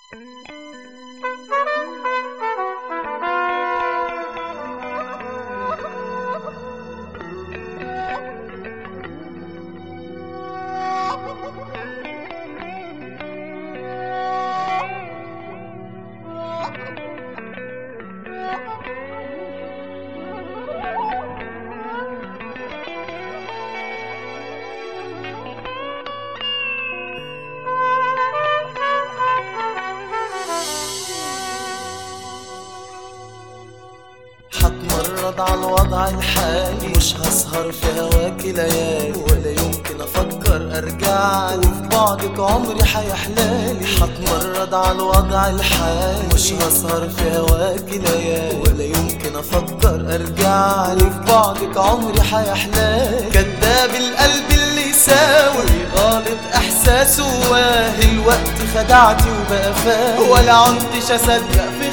هتمرد على الوضع الحالي مش هسهر في هواكي ليالي ولا يمكن افكر ارجع وفي بعدك عمري حيحلالي هتمرد على الوضع الحالي مش هسهر في هواكي ليالي ولا يمكن افكر ارجع وفي بعدك عمري حيحلالي كداب القلب اللي يساوي غالط احساسه واهي الوقت خدعتي وبقى فاهم ولا عدتش اصدق في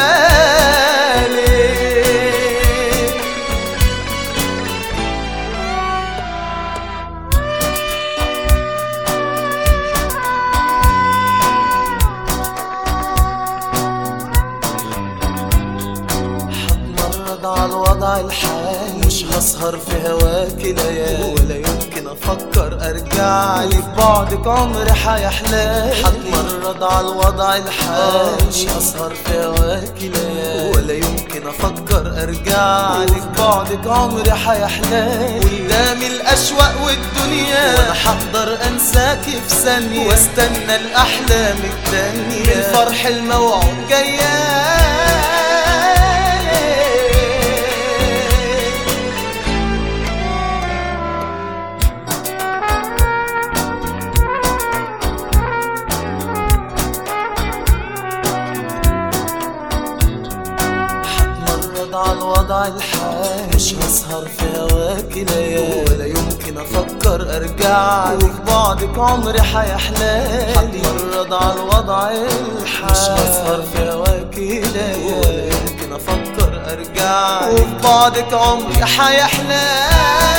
خيالي هتمرد على الوضع الحالي مش هسهر في هواكي ليالي ولا يمكن افكر ارجع لي في بعدك عمري حيحلالي هتمرد على الوضع الحالي مش هسهر في هواكي ليالي ولا يمكن افكر ارجع لي في بعدك عمري حيحلالي قدامي الاشواق والدنيا وانا هقدر انساكي في ثانيه واستنى الاحلام التانيه الفرح الموعود جيالي هتمرد على الوضع الحالي مش هسهر في هواكي ليالي ولا يمكن افكر ارجع لك بعدك عمري حيحلالي هتمرد على الوضع الحالي مش هسهر في هواكي ليالي ولا يمكن افكر ارجع لك بعدك عمري حيحلالي